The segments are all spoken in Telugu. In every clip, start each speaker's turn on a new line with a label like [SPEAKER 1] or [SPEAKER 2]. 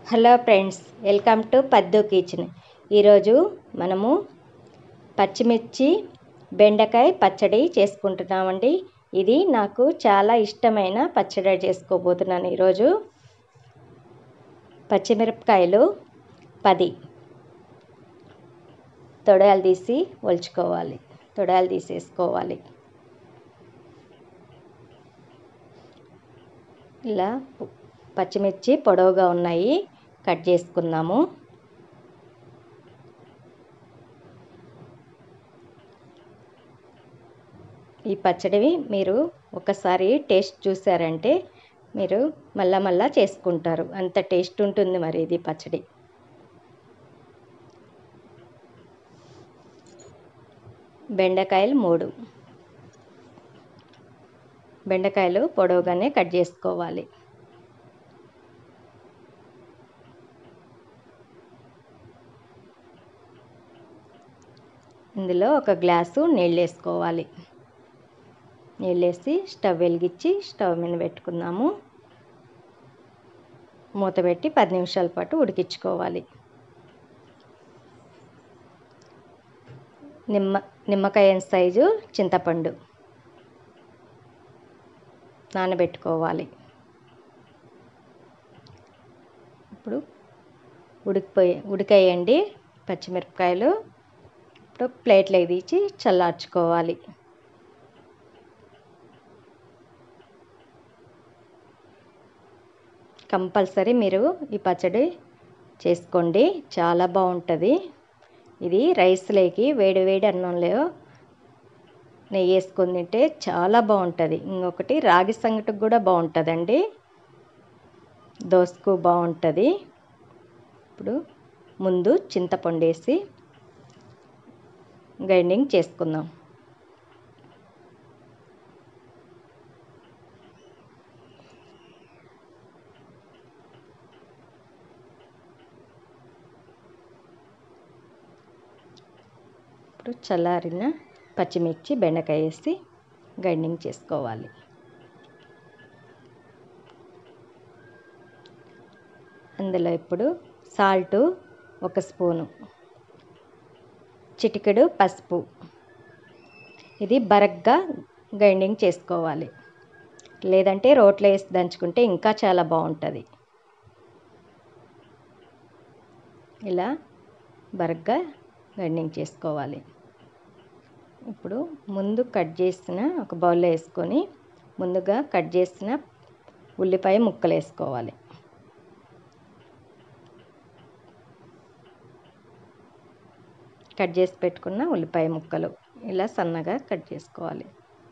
[SPEAKER 1] hello friends welcome to Paddu kitchen ఈరోజు మనము పచ్చిమిర్చి బెండకాయ పచ్చడి చేసుకుంటున్నామండి ఇది నాకు చాలా ఇష్టమైన పచ్చడి చేసుకోబోతున్నాను ఈరోజు పచ్చిమిరపకాయలు పది తొడయాలు తీసి ఒలుచుకోవాలి తొడయాలు తీసేసుకోవాలి ఇలా పచ్చిమిర్చి పొడవుగా ఉన్నాయి కట్ చేసుకుందాము ఈ పచ్చడివి మీరు ఒకసారి టేస్ట్ చూసారంటే మీరు మళ్ళా మళ్ళా చేసుకుంటారు అంత టేస్ట్ ఉంటుంది మరి ఇది పచ్చడి బెండకాయలు మూడు బెండకాయలు పొడవుగానే కట్ చేసుకోవాలి ఇందులో ఒక గ్లాసు నీళ్ళు వేసుకోవాలి నీళ్ళు వేసి స్టవ్ వెలిగించి స్టవ్ మీద పెట్టుకుందాము మూత పెట్టి పది నిమిషాల పాటు ఉడికించుకోవాలి నిమ్మ నిమ్మకాయ సైజు చింతపండు నానబెట్టుకోవాలి ఇప్పుడు ఉడికిపోయి ఉడికాయండి పచ్చిమిరపకాయలు ఇప్పుడు ప్లేట్లోకి తీసి చల్లార్చుకోవాలి కంపల్సరీ మీరు ఈ పచ్చడి చేసుకోండి చాలా బాగుంటుంది ఇది రైస్లోకి వేడి వేడి అన్నంలో నెయ్యి వేసుకొని తింటే చాలా బాగుంటుంది ఇంకొకటి రాగి సంగటికి కూడా బాగుంటుందండి దోసకు బాగుంటుంది ఇప్పుడు ముందు చింతపండు వేసి గ్రైండింగ్ చేసుకుందాం ఇప్పుడు చల్లారిన పచ్చిమిర్చి బెండకాయ వేసి గ్రైండింగ్ చేసుకోవాలి అందులో ఇప్పుడు సాల్టు ఒక స్పూను చిటికెడు పసుపు ఇది బరగ్గా గ్రైండింగ్ చేసుకోవాలి లేదంటే రోట్లో వేసి దంచుకుంటే ఇంకా చాలా బాగుంటుంది ఇలా బరగ్గా గ్రైండింగ్ చేసుకోవాలి ఇప్పుడు ముందు కట్ చేసిన ఒక బౌల్లో వేసుకొని ముందుగా కట్ చేసిన ఉల్లిపాయ ముక్కలు వేసుకోవాలి కట్ చేసి పెట్టుకున్న ఉల్లిపాయ ముక్కలు ఇలా సన్నగా కట్ చేసుకోవాలి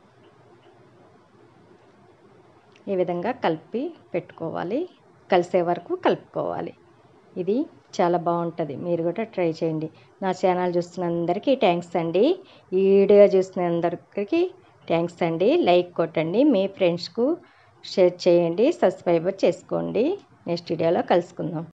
[SPEAKER 1] ఈ విధంగా కలిపి పెట్టుకోవాలి కలిసే వరకు కలుపుకోవాలి ఇది చాలా బాగుంటుంది మీరు కూడా ట్రై చేయండి నా ఛానల్ చూస్తున్న అందరికీ థ్యాంక్స్ అండి ఈ వీడియో చూసిన అందరికీ థ్యాంక్స్ అండి లైక్ కొట్టండి మీ ఫ్రెండ్స్కు షేర్ చేయండి సబ్స్క్రైబర్ చేసుకోండి నెక్స్ట్ వీడియోలో కలుసుకుందాం